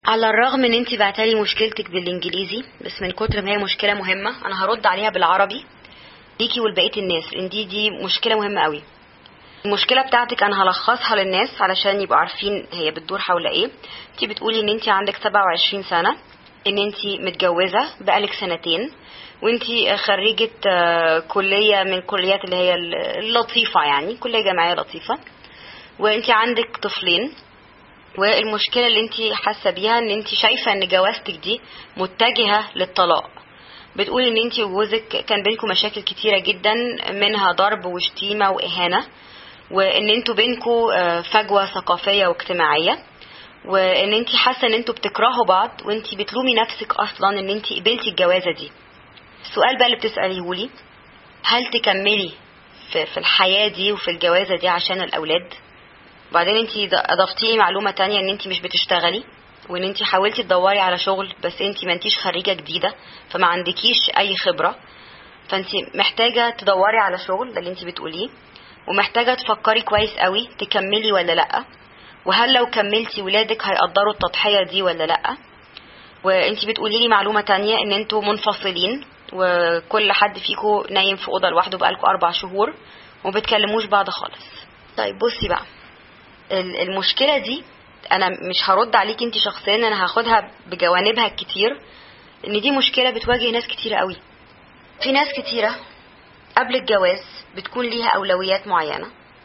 على الرغم ان انت بعتلي مشكلتك بالانجليزي بس من كتر ما هي مشكله مهمه انا هرد عليها بالعربي ليكي ولبقيه الناس لان دي دي مشكله مهمه قوي المشكله بتاعتك انا هلخصها للناس علشان يبقوا عارفين هي بتدور حول ايه انت بتقولي ان انت عندك 27 سنه ان انت متجوزه بقالك سنتين وانت خريجه آه، كليه من الكليات اللي هي اللطيفه يعني كليه جامعيه لطيفه وانت عندك طفلين والمشكله اللي انت حاسه بيها ان انت شايفه ان جوازتك دي متجهه للطلاق بتقولي ان انت وجوزك كان بينكم مشاكل كتيره جدا منها ضرب وشتيمه واهانه وان انتوا بينكم آه، فجوه ثقافيه واجتماعيه وان انت حاسه ان انتوا بتكرهوا بعض وانت بتلومي نفسك اصلا ان انت قبلتي الجوازه دي السؤال بقى اللي بتساليه لي هل تكملي في في الحياه دي وفي الجوازه دي عشان الاولاد وبعدين انت اضفتي لي معلومه تانية ان انت مش بتشتغلي وان انت حاولتي تدوري على شغل بس انت ما انتيش خريجه جديده فما عندكيش اي خبره فانت محتاجه تدوري على شغل ده اللي انت بتقوليه ومحتاجه تفكري كويس قوي تكملي ولا لا وهل لو كملتي ولادك هيقدروا التضحيه دي ولا لا وانت بتقولي لي معلومه تانية ان انتوا منفصلين وكل حد فيكم نايم في اوضه لوحده بقالكم اربع شهور ومبتكلموش بعض خالص طيب بصي بقى ال- المشكله دي انا مش هرد عليك انت شخصيا انا هاخدها بجوانبها الكتير ان دي مشكله بتواجه ناس كتيره قوي في ناس كتيره قبل الجواز بتكون ليها اولويات معينه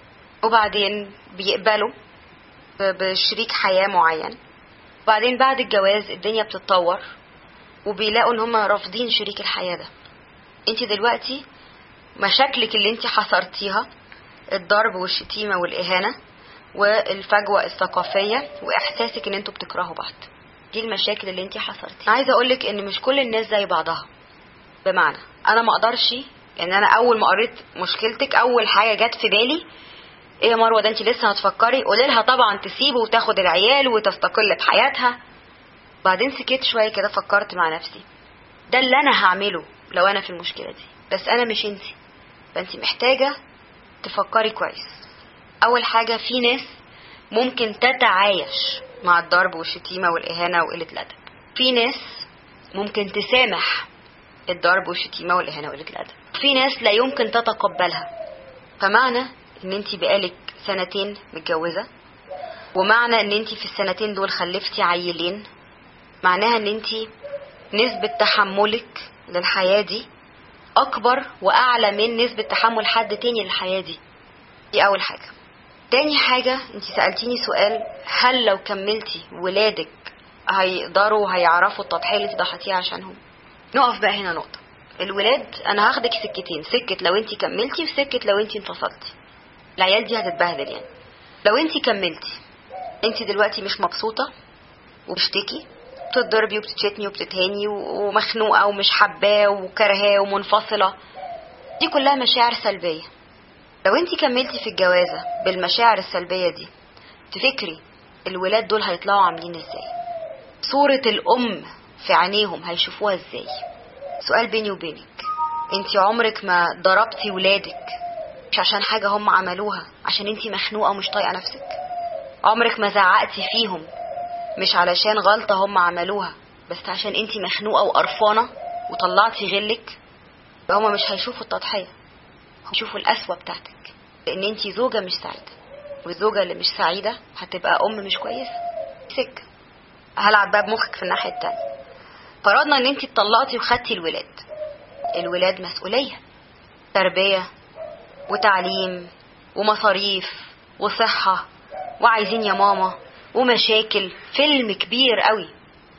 وبعدين بيقبلوا ب- بشريك حياه معين وبعدين بعد الجواز الدنيا بتتطور وبيلاقوا ان هم رافضين شريك الحياه ده انت دلوقتي مشاكلك اللي انت حصرتيها الضرب والشتيمه والاهانه والفجوه الثقافيه واحساسك ان انتوا بتكرهوا بعض دي المشاكل اللي انت حصرتيها عايزه اقولك ان مش كل الناس زي بعضها بمعنى انا ما اقدرش يعني انا اول ما قريت مشكلتك اول حاجه جت في بالي ايه يا مروه ده انت لسه هتفكري قولي لها طبعا تسيبه وتاخد العيال وتستقل بحياتها بعدين سكت شويه كده فكرت مع نفسي ده اللي انا هعمله لو انا في المشكله دي بس انا مش انت فانت محتاجه تفكري كويس اول حاجه في ناس ممكن تتعايش مع الضرب والشتيمه والاهانه وقله الادب في ناس ممكن تسامح الضرب والشتيمه والاهانه وقله الادب في ناس لا يمكن تتقبلها فمعنى ان انت بقالك سنتين متجوزه ومعنى ان انت في السنتين دول خلفتي عيلين معناها ان انت نسبه تحملك للحياه دي اكبر واعلى من نسبه تحمل حد تاني للحياه دي دي اول حاجه تاني حاجه انت سالتيني سؤال هل لو كملتي ولادك هيقدروا هيعرفوا التضحيه اللي انت ضحيتيها عشانهم نقف بقى هنا نقطه الولاد انا هاخدك سكتين سكه لو انت كملتي وسكه لو انت انفصلتي العيال دي هتتبهدل يعني لو انت كملتي انت دلوقتي مش مبسوطه وبتشتكي بتضربي وبتتشتمي وبتتهاني و- ومخنوقه ومش حباه وكرهاه ومنفصله دي كلها مشاعر سلبيه لو انت كملتي في الجوازه بالمشاعر السلبيه دي تفكري الولاد دول هيطلعوا عاملين ازاي صوره الام في عينيهم هيشوفوها ازاي سؤال بيني وبينك انت عمرك ما ضربتي ولادك مش عشان حاجه هم عملوها عشان انت مخنوقه ومش طايقه نفسك عمرك ما زعقتي فيهم مش علشان غلطة هم عملوها بس عشان انتي مخنوقة وقرفانة وطلعتي غلك يبقى هما مش هيشوفوا التضحية هيشوفوا القسوة بتاعتك لان انتي زوجة مش سعيدة والزوجة اللي مش سعيدة هتبقى ام مش كويسة سكة هلعب بقى بمخك في الناحية التانية فرضنا ان انتي اتطلقتي وخدتي الولاد الولاد مسؤولية تربية وتعليم ومصاريف وصحة وعايزين يا ماما ومشاكل فيلم كبير قوي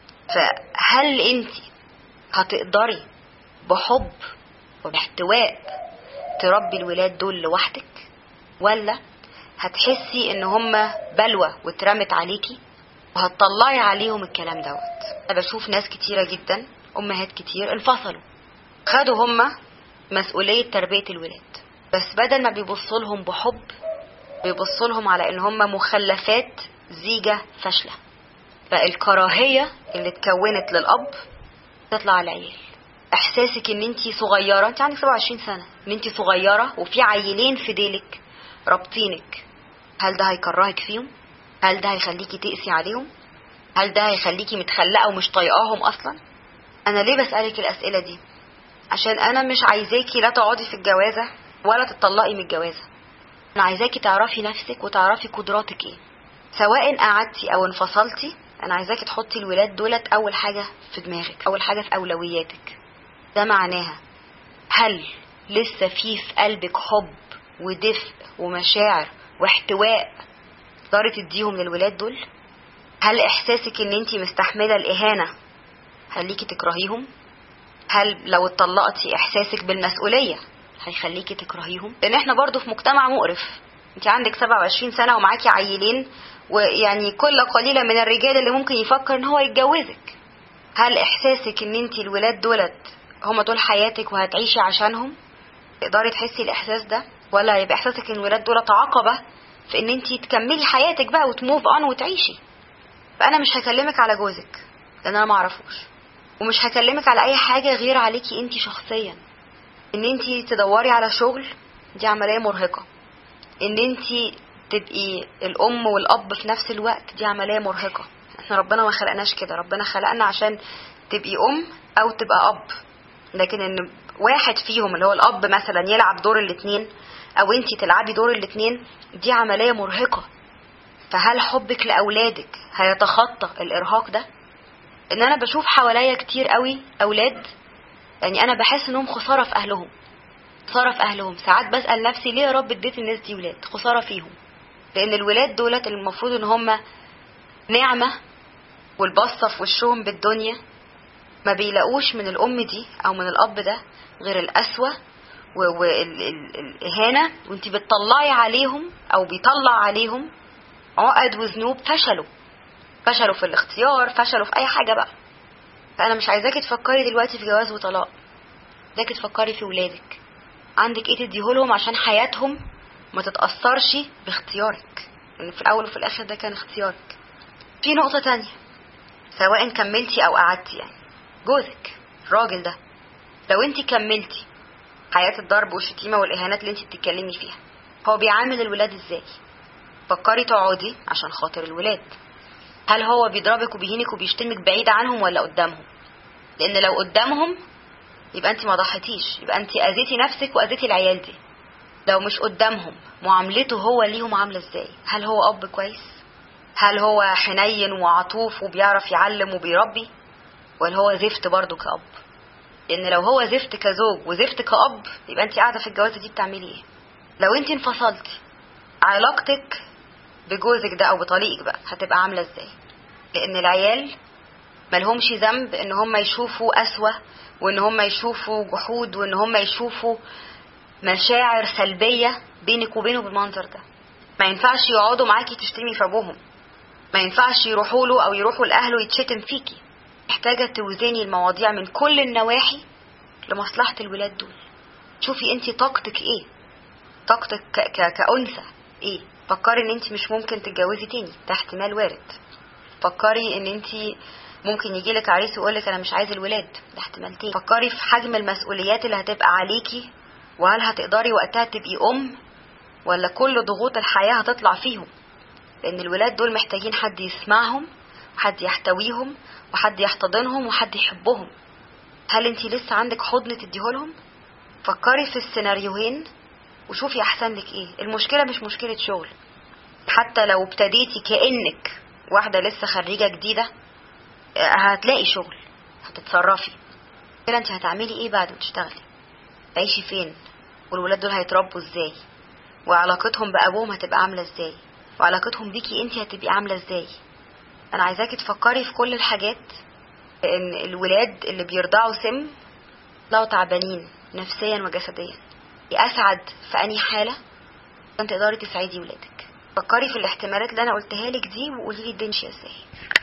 فهل انت هتقدري بحب وباحتواء تربي الولاد دول لوحدك ولا هتحسي ان هما بلوى واترمت عليكي وهتطلعي عليهم الكلام دوت انا بشوف ناس كتيره جدا امهات كتير انفصلوا خدوا هما مسؤوليه تربيه الولاد بس بدل ما بيبصوا لهم بحب بيبصوا لهم على ان هم مخلفات زيجة فاشلة فالكراهية اللي اتكونت للأب تطلع على العيال احساسك ان انت صغيرة انت عندك 27 سنة ان انت صغيرة وفي عيلين في ديلك رابطينك هل ده هيكرهك فيهم هل ده هيخليكي تقسي عليهم هل ده هيخليكي متخلقه ومش طايقاهم اصلا انا ليه بسالك الاسئله دي عشان انا مش عايزاكي لا تقعدي في الجوازه ولا تطلقي من الجوازه انا عايزاكي تعرفي نفسك وتعرفي قدراتك ايه سواء قعدتي او انفصلتي انا عايزاكي تحطي الولاد دولت اول حاجه في دماغك اول حاجه في اولوياتك ده معناها هل لسه في في قلبك حب ودفء ومشاعر واحتواء تقدري تديهم للولاد دول هل احساسك ان انت مستحمله الاهانه خليكي تكرهيهم هل لو اتطلقتي احساسك بالمسؤوليه هيخليكي تكرهيهم لان احنا برضو في مجتمع مقرف انت عندك 27 سنه ومعاكي عيلين ويعني كل قليله من الرجال اللي ممكن يفكر ان هو يتجوزك هل احساسك ان انت الولاد دولت هما دول حياتك وهتعيشي عشانهم تقدري تحسي الاحساس ده ولا يبقى احساسك ان الولاد دولت عقبه في ان انت تكملي حياتك بقى وتموف اون وتعيشي فانا مش هكلمك على جوزك لان انا معرفوش ومش هكلمك على اي حاجه غير عليكي انت شخصيا ان انت تدوري على شغل دي عمليه مرهقه ان انت تبقي الام والاب في نفس الوقت دي عمليه مرهقه احنا ربنا ما خلقناش كده ربنا خلقنا عشان تبقي ام او تبقى اب لكن ان واحد فيهم اللي هو الاب مثلا يلعب دور الاتنين او انت تلعبي دور الاتنين دي عمليه مرهقه فهل حبك لاولادك هيتخطى الارهاق ده ان انا بشوف حواليا كتير قوي اولاد يعني انا بحس انهم خساره في اهلهم خساره في اهلهم ساعات بسال نفسي ليه يا رب اديت الناس دي ولاد خساره فيهم لان الولاد دولت المفروض ان هم نعمه والبصه في وشهم بالدنيا ما بيلاقوش من الام دي او من الاب ده غير القسوه والاهانه وانت بتطلعي عليهم او بيطلع عليهم عقد وذنوب فشلوا فشلوا في الاختيار فشلوا في اي حاجه بقى فانا مش عايزاكي تفكري دلوقتي في جواز وطلاق عايزاكي تفكري في ولادك عندك ايه تديهولهم عشان حياتهم ما تتاثرش باختيارك لان في الاول وفي الاخر ده كان اختيارك في نقطه تانية سواء كملتي او قعدتي يعني جوزك الراجل ده لو انت كملتي حياه الضرب والشتيمه والاهانات اللي انت بتتكلمي فيها هو بيعامل الولاد ازاي فكري تقعدي عشان خاطر الولاد هل هو بيضربك وبيهينك وبيشتمك بعيد عنهم ولا قدامهم لان لو قدامهم يبقى انت ما ضحيتيش يبقى انت اذيتي نفسك واذيتي العيال دي لو مش قدامهم معاملته هو ليهم عامله ازاي هل هو اب كويس هل هو حنين وعطوف وبيعرف يعلم وبيربي ولا هو زفت برضه كأب لان لو هو زفت كزوج وزفت كأب يبقى انت قاعده في الجوازه دي بتعملي ايه لو انت انفصلتي علاقتك بجوزك ده او بطليقك بقى هتبقى عامله ازاي لان العيال ملهمش ذنب ان هم يشوفوا قسوه وان هم يشوفوا جحود وان هم يشوفوا مشاعر سلبيه بينك وبينه بالمنظر ده ما ينفعش يقعدوا معاكي تشتمي في ابوهم ما ينفعش يروحوا له او يروحوا لاهله يتشتم فيكي محتاجه توزني المواضيع من كل النواحي لمصلحه الولاد دول شوفي انت طاقتك ايه طاقتك ك- ك- كأنثى ايه فكري ان انت مش ممكن تتجوزي تاني ده احتمال وارد فكري ان انت ممكن يجيلك عريس ويقولك انا مش عايز الولاد ده احتمال تاني فكري في حجم المسؤوليات اللي هتبقى عليكي وهل هتقدري وقتها تبقي ام ولا كل ضغوط الحياة هتطلع فيهم لان الولاد دول محتاجين حد يسمعهم وحد يحتويهم وحد يحتضنهم وحد يحبهم هل انت لسه عندك حضن تديهولهم فكري في السيناريوهين وشوفي احسن لك ايه المشكله مش مشكله شغل حتى لو ابتديتي كانك واحده لسه خريجه جديده آه، هتلاقي شغل هتتصرفي كده انت هتعملي ايه بعد ما تشتغلي تعيشي فين والولاد دول هيتربوا ازاي وعلاقتهم بابوهم هتبقى عامله ازاي وعلاقتهم بيكي انت هتبقي عامله ازاي انا عايزاكي تفكري في كل الحاجات ان الولاد اللي بيرضعوا سم لو تعبانين نفسيا وجسديا اسعد في انهي حاله عشان تقدري تسعدي ولادك فكري في الاحتمالات اللي انا قلتها لك دي وقولي لي الدنيا ازاي